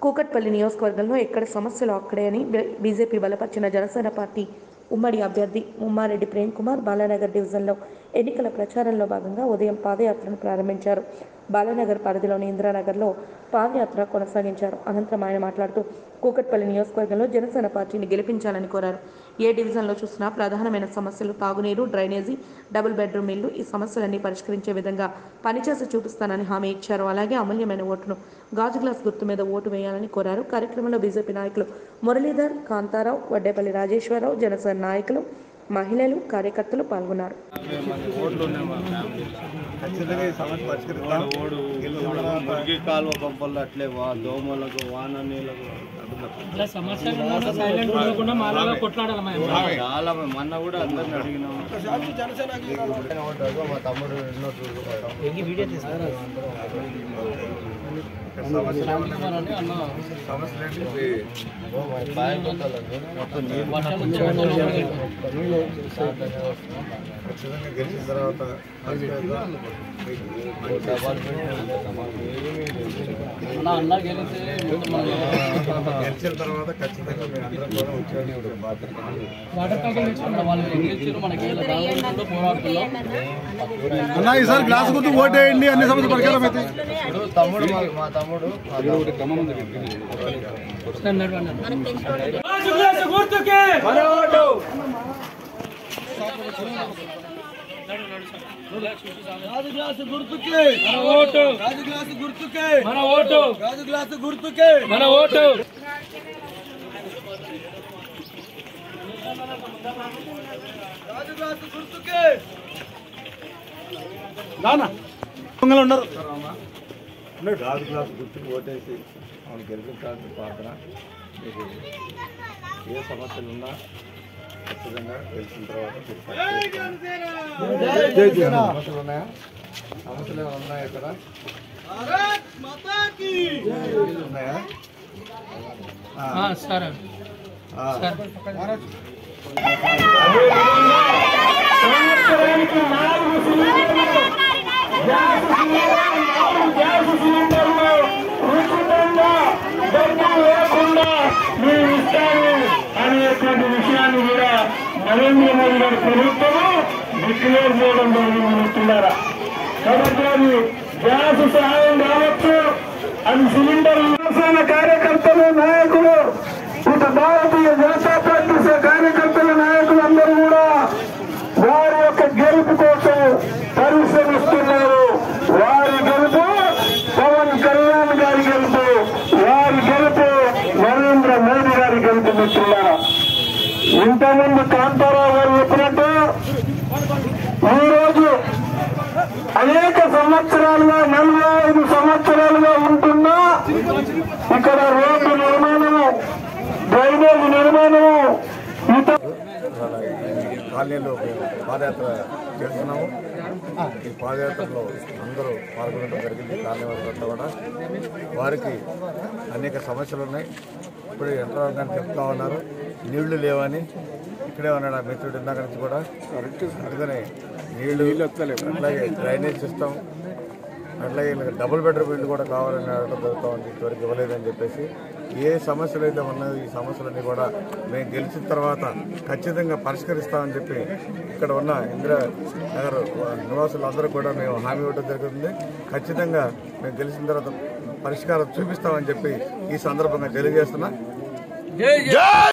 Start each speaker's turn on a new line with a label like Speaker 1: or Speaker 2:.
Speaker 1: కూకట్పల్లి నియోజకవర్గంలో ఎక్కడ సమస్యలు అక్కడే అని బి- బీజేపీ బలపరిచిన జనసేన పార్టీ ఉమ్మడి అభ్యర్థి ముమ్మారెడ్డి ప్రేమ్ కుమార్ బాలానగర్ డివిజన్లో ఎన్నికల ప్రచారంలో భాగంగా ఉదయం పాదయాత్రను ప్రారంభించారు బాలానగర్ పరిధిలోని ఇందిరానగర్లో పాదయాత్ర కొనసాగించారు అనంతరం ఆయన మాట్లాడుతూ కూకట్పల్లి నియోజకవర్గంలో జనసేన పార్టీని గెలిపించాలని కోరారు ఏ డివిజన్లో చూసినా ప్రధానమైన సమస్యలు తాగునీరు డ్రైనేజీ డబుల్ బెడ్రూమ్ ఇల్లు ఈ సమస్యలన్నీ పరిష్కరించే విధంగా పనిచేసి చూపిస్తానని హామీ ఇచ్చారు అలాగే అమూల్యమైన ఓటును గాజు గ్లాస్ గుర్తు మీద ఓటు వేయాలని కోరారు కార్యక్రమంలో బీజేపీ నాయకులు మురళీధర్ కాంతారావు వడ్డేపల్లి రాజేశ్వరరావు జనసేన నాయకులు మహిళలు కార్యకర్తలు పాల్గొన్నారు
Speaker 2: ఓట్లు ఉన్నాయి మా ఫ్యామిలీ
Speaker 3: ఖచ్చితంగా ఈ సమస్య పరిష్కరిస్తాం
Speaker 2: ఓడు
Speaker 3: గెలిచిన తర్వాత
Speaker 2: మురికి కాలువ పంపలు అట్లే వా దోమలకు వాన నీళ్ళకు
Speaker 4: ఇలా సమస్యలు ఉన్నప్పుడు సైలెంట్ ఉండకుండా మాలాగా కొట్లాడాలి మా అమ్మాయి.
Speaker 2: చాలా మంది మొన్న కూడా అందరిని అడిగినాం
Speaker 3: మా తమ్ముడు ఎన్నో సమస్యలు సమస్యలు ఏంటి
Speaker 2: మొత్తం నీళ్ళు
Speaker 3: ఖచ్చితంగా గెలిచిన తర్వాత పరిష్కరిద్దాం. మీకు
Speaker 4: అన్న అన్న గెలిస్తే మొత్తం మన
Speaker 3: గెలిచిన తర్వాత ఖచ్చితంగా మేము అందరం కూడా ఉద్యోగం బాధ్యత
Speaker 4: వాటర్ ట్యాంకులు తెచ్చుకున్న వాళ్ళు ఏం గెలిచారు మనకి ఇలా దాని గురించి కూడా పోరాడుతున్నాం
Speaker 5: అన్న ఈసారి గ్లాస్ గుర్తు ఓటేయండి అన్ని సమస్యలు పరిష్కారం అయితే
Speaker 2: ఇప్పుడు తమ్ముడు మా- మా తమ్ముడు
Speaker 4: నన్ను అన్నాడు.
Speaker 5: గాజు గ్లాసు గుర్తుకే మన ఓటు గాజు గ్లాసు గుర్తుకే
Speaker 4: మన ఓటు
Speaker 5: గాజు గ్లాసు గుర్తుకే
Speaker 4: మన ఓటు
Speaker 5: గాజు గ్లాసు గుర్తుకే నానా దొంగలు ఉన్నారు
Speaker 3: రాజు క్లాస్ గుర్తుకు ఓటేసి ఆమెను గెలిపించాల్సిన ప్రార్థన మీకు ఏ సమస్యలు ఉన్నా ఖచ్చితంగా గెలిచిన తర్వాత తీర్చాలి. సమస్యలు ఉన్నాయా సమస్యలు ఏమైనా ఉన్నాయా ఇక్కడ
Speaker 5: భారత్ మాతాకి
Speaker 3: ఉన్నాయా
Speaker 4: ఆ, సరే
Speaker 3: ఆ.
Speaker 4: సరే
Speaker 6: అనేటువంటి విషయాన్ని కూడా నరేంద్ర మోదీ గారి ప్రభుత్వము డిక్లేర్ చేయడం జరుగుతున్నారా కాబట్టి అది గ్యాస్ సహాయం కావచ్చు అది సిలిండర్ వ్యవసాయ కార్యకర్తలు నాయకులు ఇటు భారతీయ జనతా పార్టీ కార్యకర్తల నాయకులు అందరూ కూడా వారి యొక్క గెలుపు కోసం పరిశ్రమిస్తున్నారు వారి గెలుపు పవన్ కళ్యాణ్ గారి గెలుపు వారి గెలుపు నరేంద్ర మోదీ గారి గెలుపు మిత్రులారా ఇంతకుముందు కాంతారావు గారు చెప్పినట్టు ఈ రోజు అనేక సంవత్సరాలుగా నలభై ఐదు సంవత్సరాలుగా ఉంటున్నా ఇక్కడ రోడ్డు నిర్మాణము డ్రైనేజ్ నిర్మాణము ఇతర
Speaker 3: ఇవాళ ఈ కాలనీలో మేము పాదయాత్ర చేస్తున్నాము ఈ పాదయాత్రలో అందరూ పాల్గొనడం జరిగింది కాలనీ వారంతా కూడా వారికి అనేక సమస్యలు ఉన్నాయి ఇప్పుడు యంత్రాంగం గారు చెప్తా ఉన్నారు నీళ్లు లేవని ఇక్కడే ఉన్నాడు ఆ మిత్రుడు ఇందాక నుంచి కూడా అందుకని నీళ్లు అట్లాగే డ్రైనేజ్ సిస్టమ్ అట్లాగే వీళ్ళకి డబుల్ బెడ్రూమ్ ఇల్లు కూడా కావాలని అడగడం జరుగుతూ ఉంది ఇంతవరకు ఇవ్వలేదని చెప్పేసి ఏ సమస్యలు అయితే ఉన్నాయో ఈ సమస్యలన్నీ కూడా మేము గెలిచిన తర్వాత ఖచ్చితంగా పరిష్కరిస్తామని చెప్పి ఇక్కడ ఉన్న ఇందిరా నగర్ నివాసులందరూ కూడా మేము హామీ ఇవ్వడం జరుగుతుంది ఖచ్చితంగా మేము గెలిచిన తర్వాత పరిష్కారం చూపిస్తామని చెప్పి ఈ సందర్భంగా తెలియజేస్తున్నా